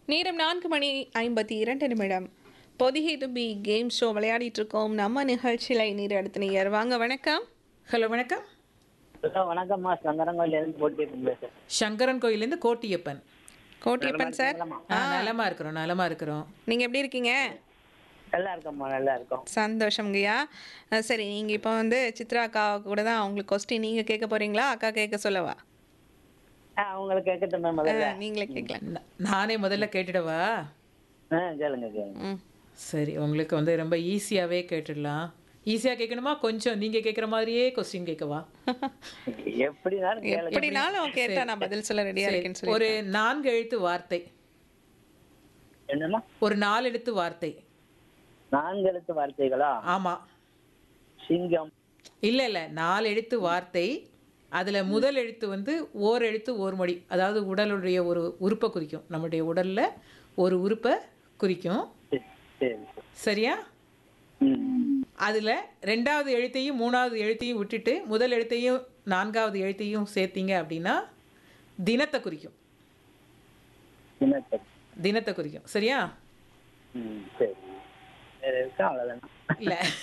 நேரம் நான்கு மணி ஐம்பத்தி இரண்டு நிமிடம் பொதிகை தும்பி கேம் ஷோ விளையாடிட்டு இருக்கோம் நம்ம நிகழ்ச்சியில நீர் அடுத்த நேயர் வாங்க வணக்கம் ஹலோ வணக்கம் ஹலோ வணக்கம்மா சங்கரங்கோயில இருந்து போட்டிட்டு பேசுறேன் சங்கரன் கோயிலேருந்து கோட்டியப்பன் கோட்டியப்பன் சார் ஆ நலமா இருக்கிறோம் நலமா இருக்கிறோம் நீங்க எப்படி இருக்கீங்க நல்லா இருக்கம்மா நல்லா இருக்கோம் சந்தோஷம்ங்கய்யா அஹ் சரி நீங்க இப்போ வந்து சித்ரா அக்கா கூட தான் உங்களுக்கு கொஸ்டின் நீங்க கேட்க போறீங்களா அக்கா கேட்க சொல்லவா ஆ உங்களுக்கு கேட்கட்டுமே முதல்ல அஹ் நீங்களே கேட்கலாம் நா- நானே முதல்ல கேட்டுடவா ஆ கேளுங்க கேளுங்க ம் சரி உங்களுக்கு வந்து ரொம்ப ஈஸியாகவே கேட்டுடலாம் ஈஸியாக கேட்கணுமா கொஞ்சம் நீங்கள் கேட்குற மாதிரியே கொஸ்டின் கேட்கவா எப்படினாலும் கேளுங்க எப்படினாலும் கேட்டா நான் பதில் சொல்ல ரெடியா இருக்கேன்னு சொல்லி ஒரு நான்கு எழுத்து வார்த்தை என்னம்மா ஒரு நாலு எழுத்து வார்த்தை நான்கு எழுத்து வார்த்தைகளா ஆமாம் சிங்கம் இல்லை இல்லை நாலு எழுத்து வார்த்தை அதில் முதல் எழுத்து வந்து ஓர் எழுத்து ஓர் மொழி அதாவது உடலுடைய ஒரு உறுப்பை குறிக்கும் நம்முடைய உடலில் ஒரு உறுப்பை குறிக்கும் சரி, சரி சரியா ம் அதில் ரெண்டாவது எழுத்தையும் மூணாவது எழுத்தையும் விட்டுட்டு முதல் எழுத்தையும் நான்காவது எழுத்தையும் சேர்த்தீங்க அப்படின்னா தினத்தை குறிக்கும் சின்னத்தை தினத்தை குறிக்கும் சரியா ம் சரி வேற இருக்கா அவ்வளோதானா இல்லை